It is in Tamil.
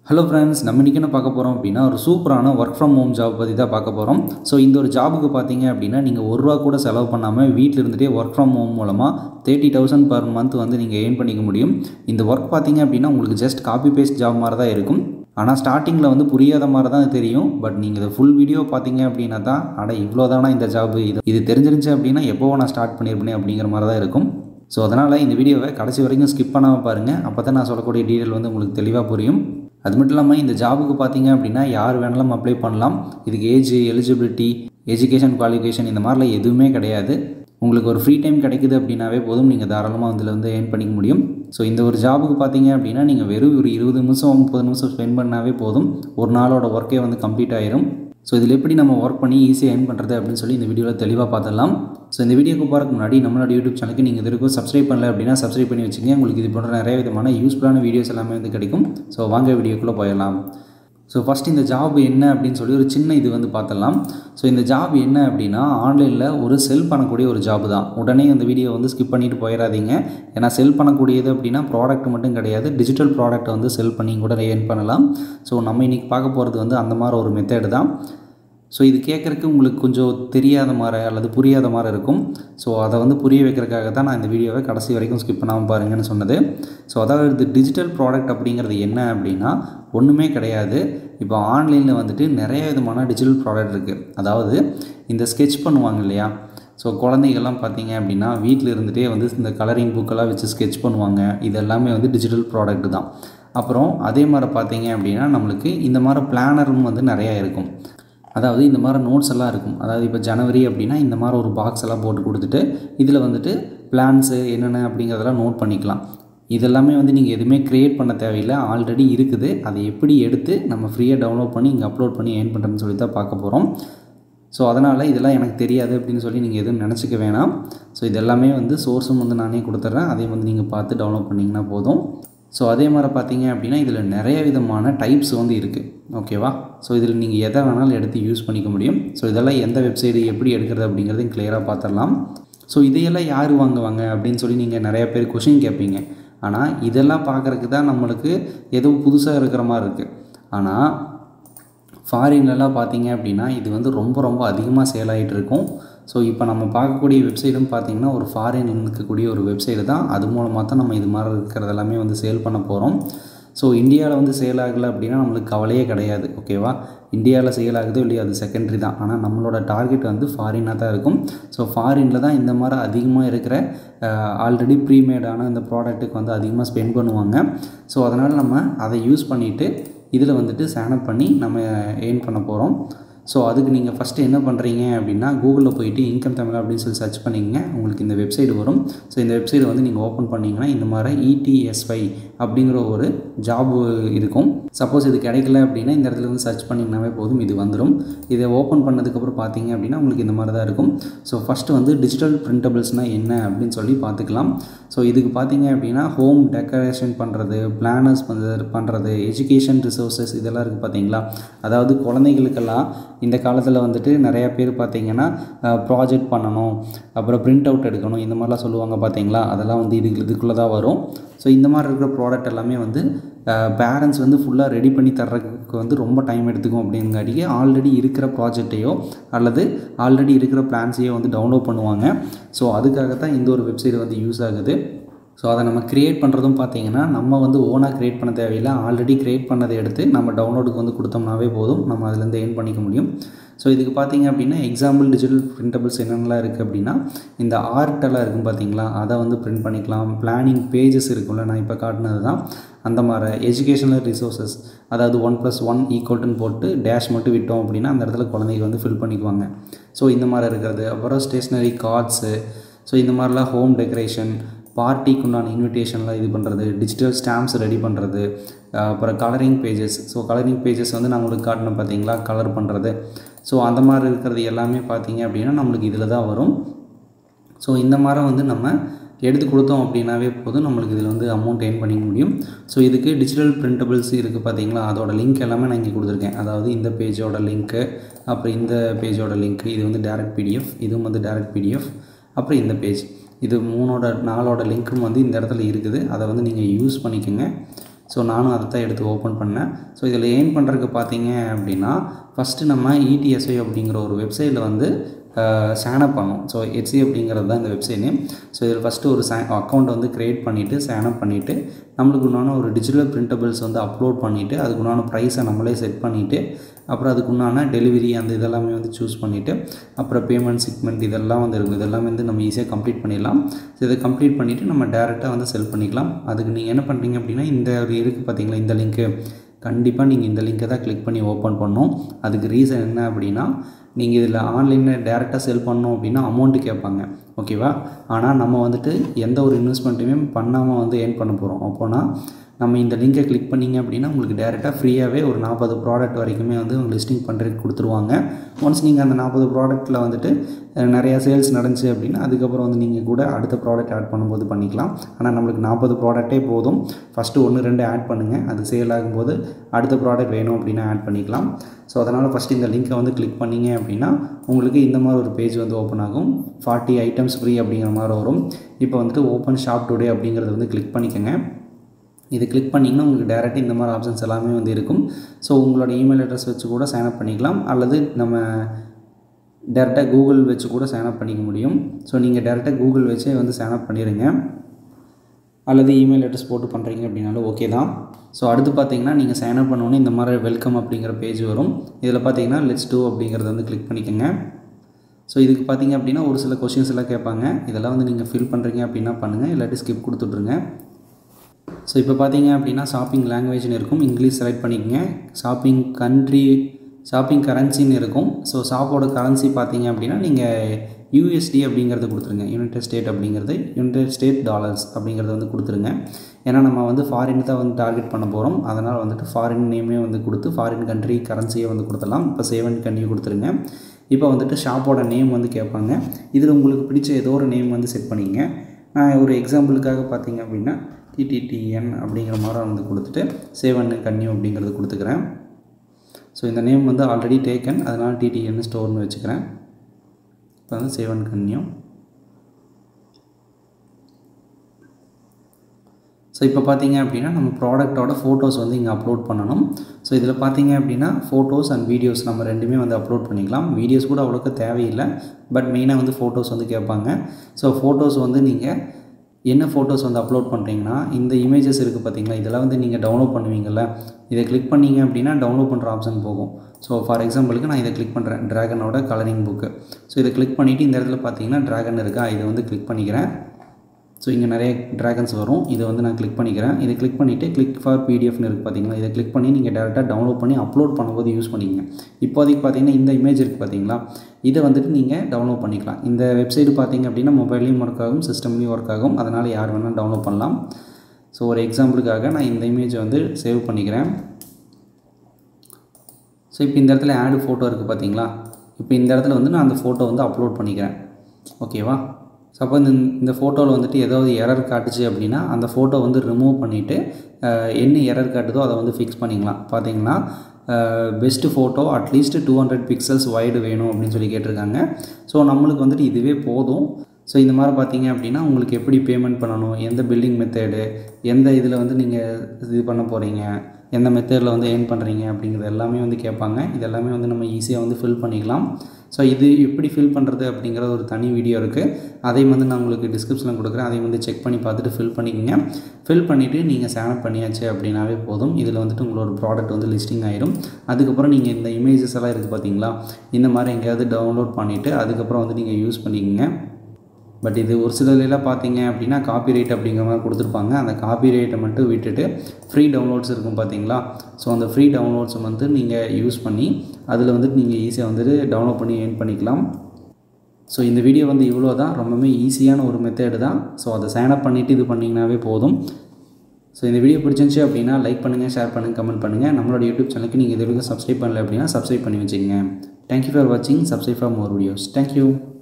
ஹலோ ஃப்ரெண்ட்ஸ் நம்ம இன்றைக்கி என்ன பார்க்க போகிறோம் அப்படின்னா ஒரு சூப்பரான ஒர்க் ஃப்ரம் ஹோம் ஜாப் பற்றி தான் பார்க்க போகிறோம் ஸோ இந்த ஒரு ஜாபுக்கு பார்த்தீங்க அப்படின்னா நீங்கள் ஒரு ரூபா கூட செலவு பண்ணாமல் வீட்டில் இருந்துகிட்டே ஒர்க் ஃப்ரம் ஹோம் மூலமாக தேர்ட்டி தௌசண்ட் பர் மந்த் வந்து நீங்கள் ஏர்ன் பண்ணிக்க முடியும் இந்த ஒர்க் பார்த்தீங்க அப்படின்னா உங்களுக்கு ஜஸ்ட் காப்பி பேஸ்ட் ஜாப் மாதிரி தான் இருக்கும் ஆனால் ஸ்டார்டிங்கில் வந்து புரியாத மாதிரி தான் தெரியும் பட் நீங்கள் இதை ஃபுல் வீடியோ பார்த்தீங்க அப்படின்னா தான் அட இவ்வளோ தானா இந்த ஜாப் இது இது தெரிஞ்சிருந்துச்சு அப்படின்னா எப்போவோ நான் ஸ்டார்ட் பண்ணியிருப்பேனே அப்படிங்கிற மாதிரி தான் இருக்கும் ஸோ அதனால் இந்த வீடியோவை கடைசி வரைக்கும் ஸ்கிப் பண்ணாமல் பாருங்கள் அப்போ தான் நான் சொல்லக்கூடிய டீட்டெயில் வந்து உங்களுக்கு தெளிவாக புரியும் அது மட்டும் இல்லாமல் இந்த ஜாபுக்கு பார்த்தீங்க அப்படின்னா யார் வேணாலும் அப்ளை பண்ணலாம் இதுக்கு ஏஜ் எலிஜிபிலிட்டி எஜுகேஷன் குவாலிஃபிகேஷன் இந்த மாதிரிலாம் எதுவுமே கிடையாது உங்களுக்கு ஒரு ஃப்ரீ டைம் கிடைக்குது அப்படின்னாவே போதும் நீங்கள் தாராளமாக அதில் வந்து ஏர்ன் பண்ணிக்க முடியும் ஸோ இந்த ஒரு ஜாபுக்கு பார்த்தீங்க அப்படின்னா நீங்கள் வெறும் ஒரு இருபது நிமிஷம் முப்பது நிமிஷம் ஸ்பெண்ட் பண்ணாவே போதும் ஒரு நாளோட ஒர்க்கே வந்து கம்ப்ளீட் ஆயிரும் ஸோ இதில் எப்படி நம்ம ஒர்க் பண்ணி ஈஸியாக ஏர்ன் பண்ணுறது அப்படின்னு சொல்லி இந்த வீடியோவில் தெளிவாக பார்த்துடலாம் ஸோ இந்த வீடியோக்கு போகிறதுக்கு முன்னாடி நம்மளோட யூடியூப் சேனலுக்கு நீங்கள் இது வரைக்கும் சப்ஸ்கிரைப் பண்ணல அப்படின்னா சப்ஸ்கிரைப் பண்ணி வச்சுங்க உங்களுக்கு இது போன்ற நிறைய விதமான யூஸ்ஃபுல்லான வீடியோஸ் எல்லாமே வந்து கிடைக்கும் ஸோ வாங்க வீடியோக்குள்ளே போயிடலாம் ஸோ ஃபஸ்ட் இந்த ஜாப் என்ன அப்படின்னு சொல்லி ஒரு சின்ன இது வந்து பார்த்துடலாம் ஸோ இந்த ஜாப் என்ன அப்படின்னா ஆன்லைனில் ஒரு செல் பண்ணக்கூடிய ஒரு ஜாப் தான் உடனே அந்த வீடியோ வந்து ஸ்கிப் பண்ணிட்டு போயிடாதீங்க ஏன்னா செல் பண்ணக்கூடியது அப்படின்னா ப்ராடக்ட் மட்டும் கிடையாது டிஜிட்டல் ப்ராடக்ட் வந்து செல் பண்ணி கூட ஏர்ன் பண்ணலாம் ஸோ நம்ம இன்றைக்கி பார்க்க போகிறது வந்து அந்த மாதிரி ஒரு மெத்தேடு தான் ஸோ இது கேட்குறக்கு உங்களுக்கு கொஞ்சம் தெரியாத மாதிரி அல்லது புரியாத மாதிரி இருக்கும் ஸோ அதை வந்து புரிய வைக்கிறதுக்காக தான் நான் இந்த வீடியோவை கடைசி வரைக்கும் ஸ்கிப் பண்ணாமல் பாருங்கன்னு சொன்னது ஸோ அதாவது இது டிஜிட்டல் ப்ராடக்ட் அப்படிங்கிறது என்ன அப்படின்னா ஒன்றுமே கிடையாது இப்போ ஆன்லைனில் வந்துட்டு நிறைய விதமான டிஜிட்டல் ப்ராடக்ட் இருக்குது அதாவது இந்த ஸ்கெட்ச் பண்ணுவாங்க இல்லையா ஸோ குழந்தைகள்லாம் பார்த்தீங்க அப்படின்னா வீட்டில் இருந்துகிட்டே வந்து இந்த கலரிங் புக்கெல்லாம் வச்சு ஸ்கெட்ச் பண்ணுவாங்க இது எல்லாமே வந்து டிஜிட்டல் ப்ராடக்ட் தான் அப்புறம் அதே மாதிரி பார்த்தீங்க அப்படின்னா நம்மளுக்கு இந்த மாதிரி பிளானரும் வந்து நிறையா இருக்கும் அதாவது இந்த மாதிரி நோட்ஸ் எல்லாம் இருக்கும் அதாவது இப்போ ஜனவரி அப்படின்னா இந்த மாதிரி ஒரு பாக்ஸ் எல்லாம் போட்டு கொடுத்துட்டு இதில் வந்துட்டு பிளான்ஸு என்னென்ன அப்படிங்கிறதெல்லாம் நோட் பண்ணிக்கலாம் இதெல்லாமே வந்து நீங்கள் எதுவுமே க்ரியேட் பண்ண தேவையில்லை ஆல்ரெடி இருக்குது அதை எப்படி எடுத்து நம்ம ஃப்ரீயாக டவுன்லோட் பண்ணி இங்கே அப்லோட் பண்ணி ஏர்ன் பண்ணுறதுன்னு சொல்லி தான் பார்க்க போகிறோம் ஸோ அதனால் இதெல்லாம் எனக்கு தெரியாது அப்படின்னு சொல்லி நீங்கள் எதுவும் நினச்சிக்க வேணாம் ஸோ இதெல்லாமே வந்து சோர்ஸும் வந்து நானே கொடுத்துட்றேன் அதே வந்து நீங்கள் பார்த்து டவுன்லோட் பண்ணிங்கன்னா போதும் ஸோ அதே மாதிரி பார்த்தீங்க அப்படின்னா இதில் நிறைய விதமான டைப்ஸ் வந்து இருக்குது ஓகேவா ஸோ இதில் நீங்கள் எதை வேணாலும் எடுத்து யூஸ் பண்ணிக்க முடியும் ஸோ இதெல்லாம் எந்த வெப்சைட்டு எப்படி எடுக்கிறது அப்படிங்கிறதையும் கிளியராக பார்த்துடலாம் ஸோ இதையெல்லாம் யார் வாங்குவாங்க அப்படின்னு சொல்லி நீங்கள் நிறைய பேர் கொஷின் கேட்பீங்க ஆனால் இதெல்லாம் பார்க்குறதுக்கு தான் நம்மளுக்கு ஏதோ புதுசாக இருக்கிற மாதிரி இருக்குது ஆனால் ஃபாரின்லலாம் பார்த்தீங்க அப்படின்னா இது வந்து ரொம்ப ரொம்ப அதிகமாக சேல் ஆகிட்டு இருக்கும் ஸோ இப்போ நம்ம பார்க்கக்கூடிய வெப்சைட்டும் பார்த்திங்கன்னா ஒரு ஃபாரின் இருக்கக்கூடிய ஒரு வெப்சைட்டு தான் அது மூலமாக தான் நம்ம இது மாதிரி இருக்கிறது எல்லாமே வந்து சேல் பண்ண போகிறோம் ஸோ இந்தியாவில் வந்து சேல் ஆகலை அப்படின்னா நம்மளுக்கு கவலையே கிடையாது ஓகேவா இந்தியாவில் சேல் ஆகுதோ இல்லையா அது செகண்டரி தான் ஆனால் நம்மளோட டார்கெட் வந்து ஃபாரினாக தான் இருக்கும் ஸோ ஃபாரினில் தான் இந்த மாதிரி அதிகமாக இருக்கிற ஆல்ரெடி ப்ரீமேடான இந்த ப்ராடக்ட்டுக்கு வந்து அதிகமாக ஸ்பெண்ட் பண்ணுவாங்க ஸோ அதனால் நம்ம அதை யூஸ் பண்ணிவிட்டு இதில் வந்துட்டு சேனப் பண்ணி நம்ம எயின் பண்ண போகிறோம் ஸோ அதுக்கு நீங்கள் ஃபஸ்ட்டு என்ன பண்ணுறீங்க அப்படின்னா கூகுளில் போயிட்டு இன்கம் தமிழ் அப்படின்னு சொல்லி சர்ச் பண்ணிங்க உங்களுக்கு இந்த வெப்சைட் வரும் ஸோ இந்த வெப்சைட் வந்து நீங்கள் ஓப்பன் பண்ணிங்கன்னா இந்த மாதிரி இடிஎஸ்ஐ அப்படிங்கிற ஒரு ஜாப் இருக்கும் சப்போஸ் இது கிடைக்கல அப்படின்னா இந்த இடத்துல வந்து சர்ச் பண்ணிங்கனாவே போதும் இது வந்துடும் இதை ஓப்பன் பண்ணதுக்கப்புறம் பார்த்தீங்க அப்படின்னா உங்களுக்கு இந்த மாதிரி தான் இருக்கும் ஸோ ஃபஸ்ட்டு வந்து டிஜிட்டல் பிரிண்டபிள்ஸ்னால் என்ன அப்படின்னு சொல்லி பார்த்துக்கலாம் ஸோ இதுக்கு பார்த்தீங்க அப்படின்னா ஹோம் டெக்கரேஷன் பண்ணுறது பிளானர்ஸ் பண்ணுறது பண்ணுறது எஜுகேஷன் ரிசோர்ஸஸ் இதெல்லாம் இருக்குது பார்த்தீங்களா அதாவது குழந்தைகளுக்கெல்லாம் இந்த காலத்தில் வந்துட்டு நிறையா பேர் பார்த்திங்கன்னா ப்ராஜெக்ட் பண்ணணும் அப்புறம் பிரிண்ட் அவுட் எடுக்கணும் இந்த மாதிரிலாம் சொல்லுவாங்க பார்த்தீங்களா அதெல்லாம் வந்து இதுக்கு இதுக்குள்ளே தான் வரும் ஸோ இந்த மாதிரி இருக்கிற ப்ராடக்ட் எல்லாமே வந்து பேரண்ட்ஸ் வந்து ஃபுல்லாக ரெடி பண்ணி தர்றதுக்கு வந்து ரொம்ப டைம் எடுத்துக்கும் அப்படிங்காட்டிக்கு ஆல்ரெடி இருக்கிற ப்ராஜெக்டையோ அல்லது ஆல்ரெடி இருக்கிற பிளான்ஸையோ வந்து டவுன்லோட் பண்ணுவாங்க ஸோ அதுக்காக தான் இந்த ஒரு வெப்சைட் வந்து யூஸ் ஆகுது ஸோ அதை நம்ம க்ரியேட் பண்ணுறதும் பார்த்தீங்கன்னா நம்ம வந்து ஓனாக க்ரியேட் பண்ண தேவையில்லை ஆல்ரெடி க்ரியேட் பண்ணதை எடுத்து நம்ம டவுன்லோடுக்கு வந்து கொடுத்தோம்னாவே போதும் நம்ம அதுலேருந்து ஏர்ன் பண்ணிக்க முடியும் ஸோ இதுக்கு பார்த்தீங்க அப்படின்னா எக்ஸாம்பிள் டிஜிட்டல் பிரிண்டபிள்ஸ் என்னென்னலாம் இருக்குது அப்படின்னா இந்த ஆர்ட்டெல்லாம் இருக்கும் பார்த்தீங்களா அதை வந்து பிரிண்ட் பண்ணிக்கலாம் பிளானிங் பேஜஸ் இருக்கும்ல நான் இப்போ காட்டினது தான் அந்த மாதிரி எஜுகேஷனல் ரிசோர்ஸஸ் அதாவது ஒன் ப்ளஸ் ஒன் ஈக்குவல்ட்டுன்னு போட்டு டேஷ் மட்டும் விட்டோம் அப்படின்னா அந்த இடத்துல குழந்தைங்க வந்து ஃபில் பண்ணிக்குவாங்க ஸோ இந்த மாதிரி இருக்கிறது அப்புறம் ஸ்டேஷ்னரி கார்ட்ஸு ஸோ இந்த மாதிரிலாம் ஹோம் டெக்கரேஷன் பார்ட்டிக்கு உண்டான இன்விடேஷன்லாம் இது பண்ணுறது டிஜிட்டல் ஸ்டாம்ப்ஸ் ரெடி பண்ணுறது அப்புறம் colouring pages so colouring pages வந்து நான் உங்களுக்கு காட்டினேன் பார்த்தீங்களா கலர் பண்ணுறது ஸோ அந்த மாதிரி இருக்கிறது எல்லாமே பார்த்தீங்க அப்படின்னா நம்மளுக்கு இதில் தான் வரும் ஸோ இந்த மாதிரி வந்து நம்ம எடுத்து கொடுத்தோம் அப்படின்னாவே போதும் நம்மளுக்கு இதில் வந்து அமௌண்ட் ஏர்ன் பண்ணிக்க முடியும் ஸோ இதுக்கு டிஜிட்டல் பிரிண்டபிள்ஸ் இருக்குது பார்த்தீங்களா அதோட லிங்க் எல்லாமே நான் இங்கே கொடுத்துருக்கேன் அதாவது இந்த பேஜோட லிங்க்கு அப்புறம் இந்த பேஜோட லிங்க்கு இது வந்து டேரக்ட் பிடிஎஃப் இதுவும் வந்து டேரக்ட் பிடிஎஃப் அப்புறம் இந்த பேஜ் இது மூணோட நாலோட லிங்க்கும் வந்து இந்த இடத்துல இருக்குது அதை வந்து நீங்கள் யூஸ் பண்ணிக்கோங்க ஸோ நானும் அதை தான் எடுத்து ஓப்பன் பண்ணேன் ஸோ இதில் ஏர்ன் பண்ணுறதுக்கு பார்த்தீங்க அப்படின்னா ஃபஸ்ட்டு நம்ம இடிஎஸ்ஐ அப்படிங்கிற ஒரு வெப்சைட்டில் வந்து சேனப் பண்ணோம் ஸோ ஹெச்சி அப்படிங்கிறது தான் இந்த வெப்சைட் நேம் ஸோ இதில் ஃபஸ்ட்டு ஒரு சே அக்கௌண்ட் வந்து க்ரியேட் பண்ணிவிட்டு சேனப் பண்ணிவிட்டு நம்மளுக்கு உண்டான ஒரு டிஜிட்டல் பிரிண்டபிள்ஸ் வந்து அப்லோட் பண்ணிவிட்டு அதுக்கு உண்டான ப்ரைஸை நம்மளே செட் பண்ணிவிட்டு அப்புறம் அதுக்கு உண்டான டெலிவரி அந்த இதெல்லாமே வந்து சூஸ் பண்ணிவிட்டு அப்புறம் பேமெண்ட் சிக்மெண்ட் இதெல்லாம் வந்து இருக்கும் இதெல்லாம் வந்து நம்ம ஈஸியாக கம்ப்ளீட் பண்ணிடலாம் ஸோ இதை கம்ப்ளீட் பண்ணிவிட்டு நம்ம டேரெக்டாக வந்து செல் பண்ணிக்கலாம் அதுக்கு நீங்கள் என்ன பண்ணுறீங்க அப்படின்னா இந்த ஒரு இருக்குது பார்த்தீங்களா இந்த லிங்க்கு கண்டிப்பாக நீங்கள் இந்த லிங்க்கை தான் கிளிக் பண்ணி ஓப்பன் பண்ணணும் அதுக்கு ரீசன் என்ன அப்படின்னா நீங்கள் இதில் ஆன்லைனில் டேரெக்டாக செல் பண்ணோம் அப்படின்னா அமௌண்ட்டு கேட்பாங்க ஓகேவா ஆனால் நம்ம வந்துட்டு எந்த ஒரு இன்வெஸ்ட்மெண்ட்டுமே பண்ணாமல் வந்து ஏர்ன் பண்ண போகிறோம் அப்போனா நம்ம இந்த லிங்கை கிளிக் பண்ணிங்க அப்படின்னா உங்களுக்கு டேரெக்டாக ஃப்ரீயாகவே ஒரு நாற்பது ப்ராடக்ட் வரைக்குமே வந்து உங்களுக்கு லிஸ்டிங் பண்ணுறதுக்கு கொடுத்துருவாங்க ஒன்ஸ் நீங்கள் அந்த நாற்பது ப்ராடக்ட்டில் வந்துட்டு நிறையா சேல்ஸ் நடந்துச்சு அப்படின்னா அதுக்கப்புறம் வந்து நீங்கள் கூட அடுத்த ப்ராடக்ட் ஆட் பண்ணும்போது பண்ணிக்கலாம் ஆனால் நம்மளுக்கு நாற்பது ப்ராடக்ட்டே போதும் ஃபஸ்ட்டு ஒன்று ரெண்டு ஆட் பண்ணுங்கள் அது சேல் ஆகும்போது அடுத்த ப்ராடக்ட் வேணும் அப்படின்னா ஆட் பண்ணிக்கலாம் ஸோ அதனால் ஃபஸ்ட்டு இந்த லிங்க்கை வந்து கிளிக் பண்ணிங்க அப்படின்னா உங்களுக்கு இந்த மாதிரி ஒரு பேஜ் வந்து ஓப்பன் ஆகும் ஃபார்ட்டி ஐட்டம்ஸ் ஃப்ரீ அப்படிங்கிற மாதிரி வரும் இப்போ வந்துட்டு ஓப்பன் ஷாப் டுடே அப்படிங்கிறது வந்து கிளிக் பண்ணிக்கோங்க இது கிளிக் பண்ணிங்கன்னா உங்களுக்கு டேரெக்டாக இந்த மாதிரி ஆப்ஷன்ஸ் எல்லாமே வந்து இருக்கும் ஸோ உங்களோட இமெயில் அட்ரஸ் வச்சு கூட சைன்அப் பண்ணிக்கலாம் அல்லது நம்ம டேரெக்டாக கூகுள் வச்சு கூட சைன்அப் பண்ணிக்க முடியும் ஸோ நீங்கள் டேரெக்டாக கூகுள் வச்சே வந்து சைன்அப் பண்ணிடுங்க அல்லது இமெயில் அட்ரஸ் போட்டு பண்ணுறீங்க அப்படின்னாலும் ஓகே தான் ஸோ அடுத்து பார்த்தீங்கன்னா நீங்கள் சைன்அப் பண்ணோன்னே இந்த மாதிரி வெல்கம் அப்படிங்கிற பேஜ் வரும் இதில் பார்த்தீங்கன்னா லெட்ஸ் டூ அப்படிங்கிறத வந்து கிளிக் பண்ணிக்கோங்க ஸோ இதுக்கு பார்த்தீங்க அப்படின்னா ஒரு சில கொஷின்ஸ் எல்லாம் கேட்பாங்க இதெல்லாம் வந்து நீங்கள் ஃபில் பண்ணுறீங்க அப்படின்னா பண்ணுங்கள் இல்லாட்டி ஸ்கிப் கொடுத்துட்ருங்க ஸோ இப்போ பார்த்தீங்க அப்படின்னா ஷாப்பிங் லாங்குவேஜ்னு இருக்கும் இங்கிலீஷ் செலக்ட் பண்ணிக்கோங்க ஷாப்பிங் கண்ட்ரி ஷாப்பிங் கரன்சின்னு இருக்கும் ஸோ ஷாப்போட கரன்சி பார்த்தீங்க அப்படின்னா நீங்கள் யூஎஸ்டி அப்படிங்கிறத கொடுத்துருங்க யுனைடெட் ஸ்டேட் அப்படிங்கிறது யுனைடெட் ஸ்டேட் டாலர்ஸ் அப்படிங்கிறத வந்து கொடுத்துருங்க ஏன்னா நம்ம வந்து ஃபாரின் தான் வந்து டார்கெட் பண்ண போகிறோம் அதனால் வந்துட்டு ஃபாரின் நேமே வந்து கொடுத்து ஃபாரின் கண்ட்ரி கரன்சியை வந்து கொடுத்துடலாம் இப்போ சேவன் கண்ட்ரி கொடுத்துருங்க இப்போ வந்துட்டு ஷாப்போட நேம் வந்து கேட்பாங்க இதில் உங்களுக்கு பிடிச்ச ஏதோ ஒரு நேம் வந்து செட் பண்ணிங்க நான் ஒரு எக்ஸாம்பிளுக்காக பார்த்தீங்க அப்படின்னா டிடிடிஎன் அப்படிங்கிற மாதிரி வந்து கொடுத்துட்டு சேவன் கன்னியூ அப்படிங்கிறது கொடுத்துக்கிறேன் ஸோ இந்த நேம் வந்து ஆல்ரெடி டேக்கன் அதனால் டிடிஎன் ஸ்டோர்னு வச்சுக்கிறேன் இப்போ வந்து சேவன் கன்னியூ ஸோ இப்போ பார்த்தீங்க அப்படின்னா நம்ம ப்ராடக்ட்டோட ஃபோட்டோஸ் வந்து இங்கே அப்லோட் பண்ணணும் ஸோ இதில் பார்த்தீங்க அப்படின்னா ஃபோட்டோஸ் அண்ட் வீடியோஸ் நம்ம ரெண்டுமே வந்து அப்லோட் பண்ணிக்கலாம் வீடியோஸ் கூட அவ்வளோக்கு தேவையில்லை பட் மெயினாக வந்து ஃபோட்டோஸ் வந்து கேட்பாங்க ஸோ ஃபோட்டோஸ் வந்து நீங்கள் என்ன ஃபோட்டோஸ் வந்து அப்லோட் பண்ணுறீங்கன்னா இந்த இமேஜஸ் இருக்குது பார்த்தீங்களா இதெல்லாம் வந்து நீங்கள் டவுன்லோட் பண்ணுவீங்கள்ல இதை கிளிக் பண்ணிங்க அப்படின்னா டவுன்லோட் பண்ணுற ஆப்ஷன் போகும் ஸோ ஃபார் எக்ஸாம்பிளுக்கு நான் இதை கிளிக் பண்ணுறேன் ட்ராகனோட கலரிங் புக்கு ஸோ இதை கிளிக் பண்ணிவிட்டு இந்த இடத்துல பார்த்தீங்கன்னா ட்ராகன் இருக்கா இதை வந்து கிளிக் பண்ணிக்கிறேன் ஸோ இங்கே நிறைய ட்ராகன்ஸ் வரும் இதை வந்து நான் கிளிக் பண்ணிக்கிறேன் இதை கிளிக் பண்ணிவிட்டு கிளிக் ஃபார் பிடிஎஃப்னு இருக்குது பார்த்தீங்களா இதை கிளிக் பண்ணி நீங்கள் டேரெக்டாக டவுன்லோட் பண்ணி அப்லோட் பண்ணும்போது யூஸ் பண்ணிங்க இப்போதைக்கு பார்த்தீங்கன்னா இந்த இமேஜ் இருக்குது பார்த்தீங்களா இதை வந்துட்டு நீங்கள் டவுன்லோட் பண்ணிக்கலாம் இந்த வெப்சைட் பார்த்தீங்க அப்படின்னா மொபைல்லையும் ஒர்க் ஆகும் சிஸ்டம்லேயும் ஒர்க் ஆகும் அதனால் யார் வேணால் டவுன்லோட் பண்ணலாம் ஸோ ஒரு எக்ஸாம்பிளுக்காக நான் இந்த இமேஜை வந்து சேவ் பண்ணிக்கிறேன் ஸோ இப்போ இந்த இடத்துல ஆடு ஃபோட்டோ இருக்குது பார்த்தீங்களா இப்போ இந்த இடத்துல வந்து நான் அந்த ஃபோட்டோ வந்து அப்லோட் பண்ணிக்கிறேன் ஓகேவா ஸோ அப்போ இந்த இந்த ஃபோட்டோவில் வந்துட்டு ஏதாவது எரர் காட்டுச்சு அப்படின்னா அந்த ஃபோட்டோ வந்து ரிமூவ் பண்ணிவிட்டு என்ன எரர் காட்டுதோ அதை வந்து ஃபிக்ஸ் பண்ணிக்கலாம் பார்த்தீங்கன்னா best photo at least two hundred pixels wide வேணும் அப்படின்னு சொல்லி கேட்டிருக்காங்க ஸோ நம்மளுக்கு வந்துட்டு இதுவே போதும் ஸோ இந்த மாதிரி பார்த்தீங்க அப்படின்னா உங்களுக்கு எப்படி பேமெண்ட் பண்ணணும் எந்த பில்டிங் மெத்தேடு எந்த இதில் வந்து நீங்கள் இது பண்ண போகிறீங்க எந்த மெத்தேடில் வந்து ஏர்ன் பண்ணுறீங்க அப்படிங்கிறது எல்லாமே வந்து கேட்பாங்க இது எல்லாமே வந்து நம்ம ஈஸியாக வந்து ஃபில் பண்ணிக்கலாம் ஸோ இது எப்படி ஃபில் பண்ணுறது அப்படிங்கிற ஒரு தனி வீடியோ இருக்குது அதையும் வந்து நான் உங்களுக்கு டிஸ்கிரிப்ஷனில் கொடுக்குறேன் அதையும் வந்து செக் பண்ணி பார்த்துட்டு ஃபில் பண்ணிக்கோங்க ஃபில் பண்ணிவிட்டு நீங்கள் சேனப் பண்ணியாச்சு அப்படின்னாவே போதும் இதில் வந்துட்டு உங்களோட ப்ராடக்ட் வந்து லிஸ்டிங் ஆயிரும் அதுக்கப்புறம் நீங்கள் இந்த இமேஜஸ் எல்லாம் இருக்குது பார்த்தீங்களா இந்த மாதிரி எங்கேயாவது டவுன்லோட் பண்ணிவிட்டு அதுக்கப்புறம் வந்து நீங்கள் யூஸ் பண்ணிக்கோங்க பட் இது ஒரு சிலர்லாம் பார்த்தீங்க அப்படின்னா காப்பி ரைட் அப்படிங்கிற மாதிரி கொடுத்துருப்பாங்க அந்த காப்பி ரைட்டை மட்டும் விட்டுட்டு ஃப்ரீ டவுன்லோட்ஸ் இருக்கும் பார்த்தீங்களா ஸோ அந்த ஃப்ரீ டவுன்லோட்ஸை வந்து நீங்கள் யூஸ் பண்ணி அதில் வந்துட்டு நீங்கள் ஈஸியாக வந்துட்டு டவுன்லோட் பண்ணி ஏர்ன் பண்ணிக்கலாம் ஸோ இந்த வீடியோ வந்து இவ்வளோ தான் ரொம்பவே ஈஸியான ஒரு மெத்தேடு தான் ஸோ அதை சைன்அப் பண்ணிவிட்டு இது பண்ணிங்கனாவே போதும் ஸோ இந்த வீடியோ பிடிச்சிருந்துச்சி அப்படின்னா லைக் பண்ணுங்கள் ஷேர் பண்ணுங்கள் கமெண்ட் பண்ணுங்கள் நம்மளோட யூடியூப் சேனலுக்கு நீங்கள் இது வரைக்கும் சப்ஸ்கிரைப் பண்ணல அப்படின்னா சப்ஸ்கிரைப் பண்ணி வச்சுக்கோங்க தேங்க்யூ ஃபார் வாட்சிங் subscribe for more videos thank you